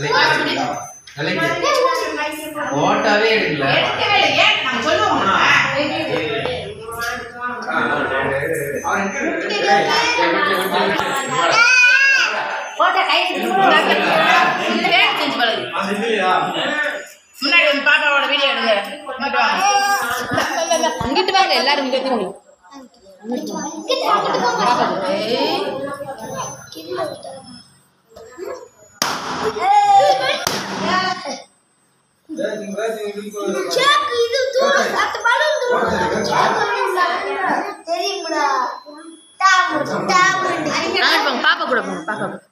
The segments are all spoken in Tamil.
ஓட்டாவே எடுக்கல எடுக்கவே இல்லை. ஏன் நாங்க சொல்லுவோம் போட்டா கை ஃபேன் செஞ்சு பழகு முன்னாடி வந்து பாப்பாவோட வீடியோ எடுங்க இங்கிட்டு வாங்க. இங்கிட்டு வாங்க எல்லாரும் இங்கிட்டு வாங்க ஏய், அங்கிட்டு போங்க பாப்பா கூட போங்க பாப்பா கூட.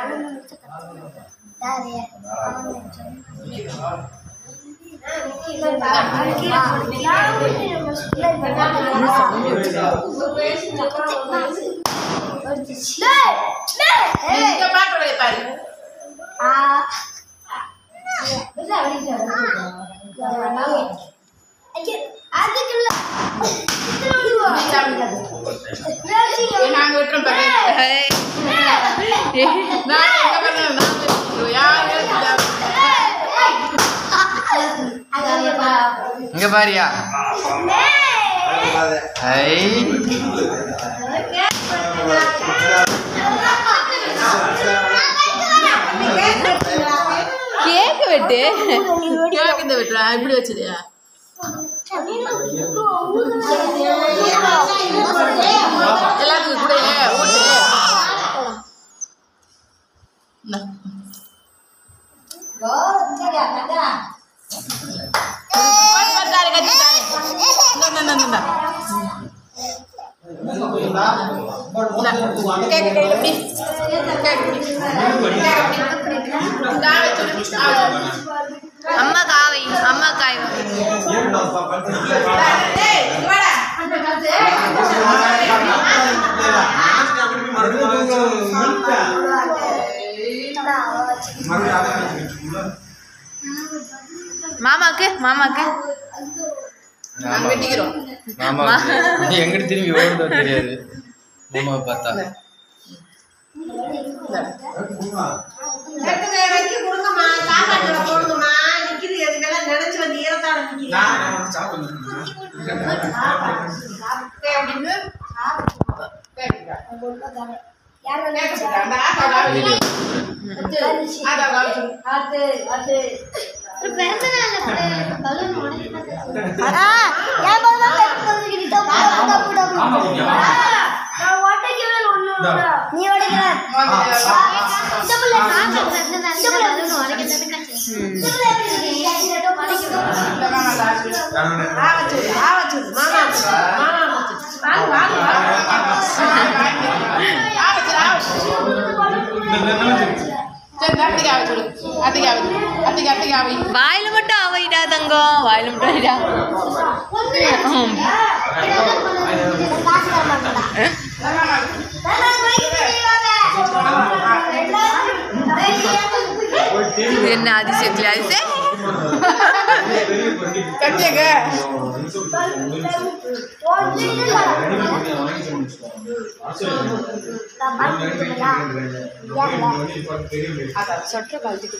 இங்க பாப்பாவோட பாரு ஏய், நாங்க விட்டுறோம் பாரு. ஹே. நான் எங்க பண்ணேன்? நான் விட்டுறோம். யாரும் எடுத்துட்டாங்க. இங்க பாரியா ஐ கேக்கு வெட்டு கேக் இந்த விட்டுறா இப்படி வச்சிருயா எல்லாத்துக்கும் கூட ஓட்டு இந்தா. பாரு, பாரு, தாரு, கத்தி தாரு. இந்தா, இந்தா, இந்தா, இந்தா. இந்தா. கேக்கு கையில பிடி. கேக்கு பிடி. கேக்கு பிடி. இந்தா வச்சிரு. ஆ, வச்சிரு. அம்மா காவை அம்மா காய் டேய், இங்க வாடா. மாமாக்கு மாமாக்கு நாங்க வெட்டிக்கிறோம் மாமா எங்கிட்டு திரும்பி ஓடுதோ தெரியாது மாமாவை பார்த்தா வீடியோ நீ உடைக்கிற இந்த புள்ள நான் இந்த புள்ள உடைக்கிறதுக்கு வாயில மட்டும் அவைடா தங்கம் வாயில மட்டும் அவைடா காசு தர மாட்டேன் இது என்ன அதிசயத்துல அதிசயம் சொற்ற கழட்டி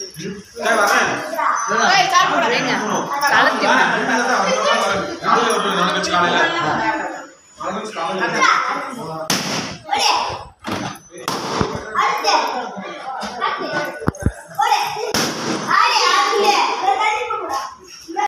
ஏங்க கலத்தி ஒரே